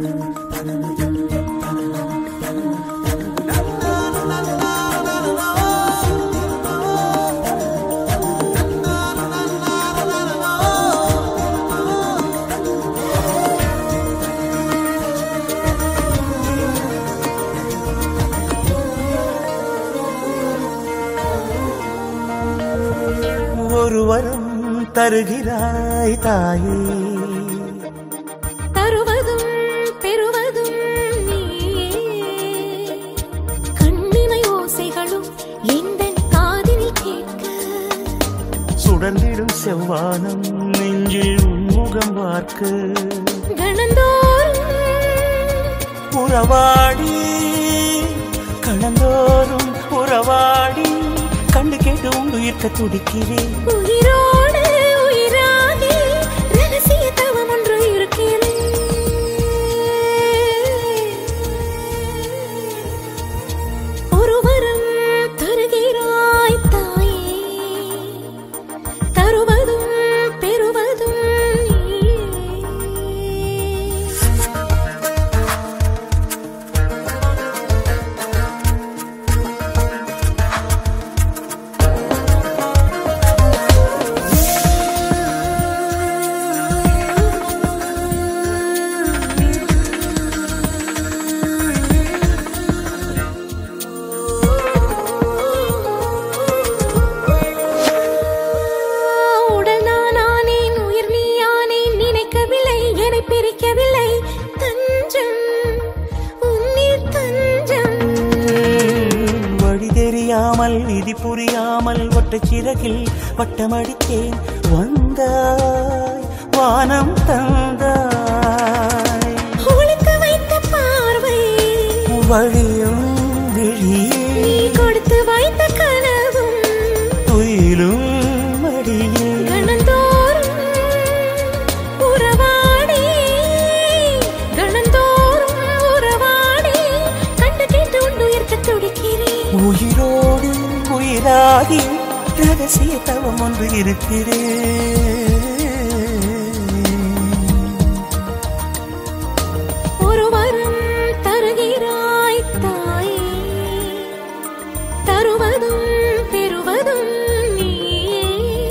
ஒரு வரம் தருகிறாய் தாயே தருவதும் பெறுவதும் நீயே கண்ணிமை ஓசைகளும் எந்த காதினில் கேட்க சுடர்ந்திடும் செவ்வானம் நெஞ்சில் உன்முகம் பார்க்க கணந்தோறும் உறவாடி கணந்தோறும் உறவாடி கண்டு கேட்டு உயிர்க்க துடிக்கிறேன் உயிரோடு உயிராகி ரகசிய தவம் ஒன்று இருக்கிறேன் ஒரு வரம் தருகிறாய் தாயே தருவதும் பெறுவதும் நீயே உடல் நான் ஆனேன் உயிர் நீ ஆனேன் நினைக்கவில்லை என்னை பிரிக்கவில்லை தஞ்சம் உன்னில் தஞ்சம் வழி தெரியாமல் விதி புரியாமல் ஒட்ட சிறகில் வட்டமடித்தேன் வந்தாய் வானம் தந்தாய் உனக்கு வைத்த பார்வை வழியும் விழி நீ கொடுத்து வைத்த கனவும் துயிலும் மடியில் கணந்தோறும் உறவாடி கணந்தோறும் உறவாடி கண்டு கேட்டு உண்டு உயிர்க்க துடிக்கிறேன் உயிரோடு உயிராகி ரகசிய தவம் ஒன்று இருக்கிறேன் ஒரு வரம் தருகிறாய் தாயே தருவதும் பெறுவதும் நீயே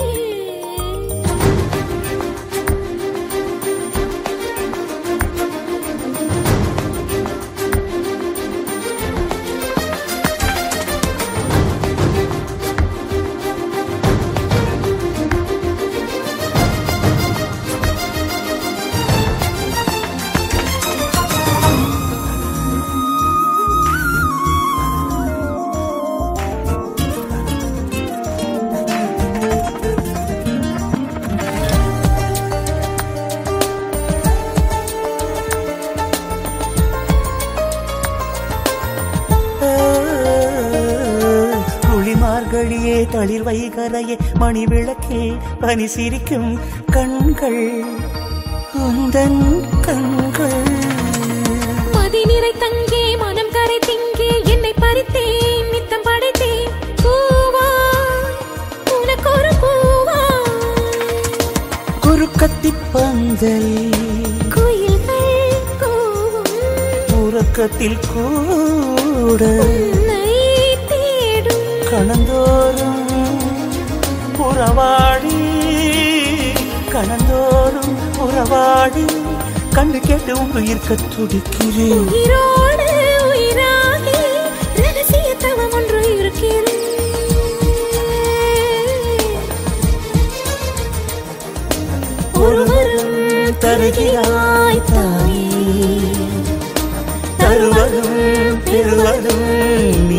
குளிமார்கழியே தளிர் வைகரையே மணி விளக்கில் பனி சிரிக்கும் கண்கள் உந்தன் கண்கள் மதிநிறை தங்கே மனம் கரை திங்கே என்னை பறித்தேன் நித்தம் படைத்தேன் பூவா உனக்கு ஒரு பூவா குறுக்கத்தி பந்தல் குயில்கள் கூவும் உறக்கத்தில் கூட உன்னை தேடும் கணந்தோறும் உறவாடி கணந்தோறும் உறவாடி கண்டு கேட்டு உயிர்க்க துடிக்கிறேன் உயிரோடு உயிராகி ரகசிய தவம் ஒன்று இருக்கிறேன் ஒருவரும் தருகிறாய் தாயே தருவதும் பெறுவதும்